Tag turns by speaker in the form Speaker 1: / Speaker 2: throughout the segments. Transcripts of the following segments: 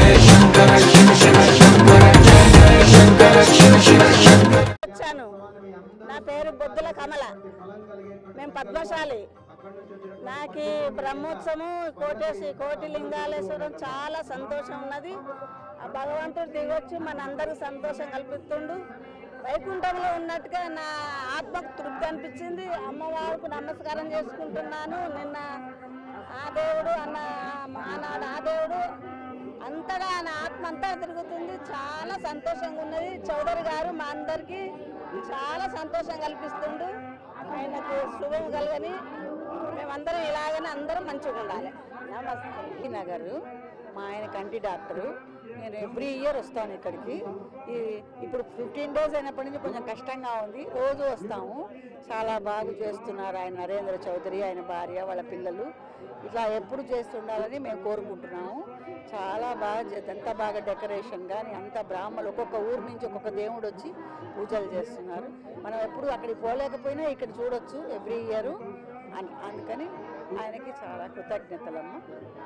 Speaker 1: వచ్చాను నా పేరు బొద్దుల కమల మేము పద్మశాలి నాకు ఈ బ్రహ్మోత్సవం కోటేశ్వరి కోటి లింగాలేశ్వరం చాలా సంతోషం ఉన్నది ఆ భగవంతుడు దిగొచ్చి మనందరికి సంతోషం కల్పిస్తుండు వైకుంఠంలో ఉన్నట్టుగా నా ఆత్మకు తృప్తి అనిపించింది అమ్మవారికి నమస్కారం చేసుకుంటున్నాను నిన్న ఆ దేవుడు అన్న ఆనాడు ఆ దేవుడు అంతగా నా ఆత్మ అంతా తిరుగుతుంది చాలా సంతోషంగా ఉన్నది చౌదరి గారు మా అందరికీ చాలా సంతోషం కల్పిస్తుండు ఆయనకు శుభం కలగని మేమందరం ఇలాగనే అందరం మంచిగా ఉండాలి నమస్తే
Speaker 2: నగర్ మా ఆయన కంటి డాక్టరు నేను ఎవ్రీ ఇయర్ వస్తాను ఇక్కడికి ఈ ఇప్పుడు ఫిఫ్టీన్ డేస్ అయినప్పటి నుంచి కొంచెం కష్టంగా ఉంది రోజు వస్తాము చాలా బాగా చేస్తున్నారు ఆయన నరేంద్ర చౌదరి ఆయన భార్య వాళ్ళ పిల్లలు ఇట్లా ఎప్పుడు చేస్తుండాలని మేము కోరుకుంటున్నాము చాలా బాగా చే- ఎంత బాగా డెకరేషన్ కానీ అంత బ్రాహ్మణులు ఒక్కొక్క ఊరు నుంచి ఒక్కొక్క దేవుడు వచ్చి పూజలు చేస్తున్నారు మనం ఎప్పుడు అక్కడికి పోలేకపోయినా ఇక్కడ చూడొచ్చు ఎవ్రీ ఇయర్ అందుకని ఆయనకి చాలా కృతజ్ఞతలమ్మా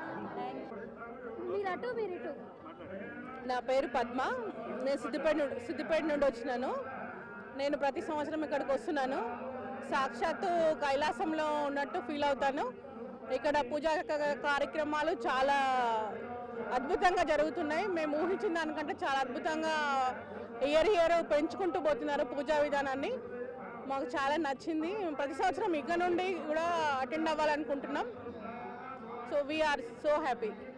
Speaker 3: మీరు అటు మీరు ఇటు
Speaker 4: నా పేరు పద్మ నేను సిద్దిపేట నుండి సిద్దిపేట నుండి వచ్చినాను నేను ప్రతి సంవత్సరం ఇక్కడికి వస్తున్నాను సాక్షాత్తు కైలాసంలో ఉన్నట్టు ఫీల్ అవుతాను ఇక్కడ పూజా క- కార్యక్రమాలు చాలా అద్భుతంగా జరుగుతున్నాయి మేము ఊహించిన దానికంటే చాలా అద్భుతంగా ఇయర్ ఇయర్ పెంచుకుంటూ పోతున్నారు పూజా విధానాన్ని మాకు చాలా నచ్చింది ప్రతి సంవత్సరం ఇక్కడ నుండి కూడా అటెండ్ అవ్వాలనుకుంటున్నాం సో వీఆర్ సో హ్యాపీ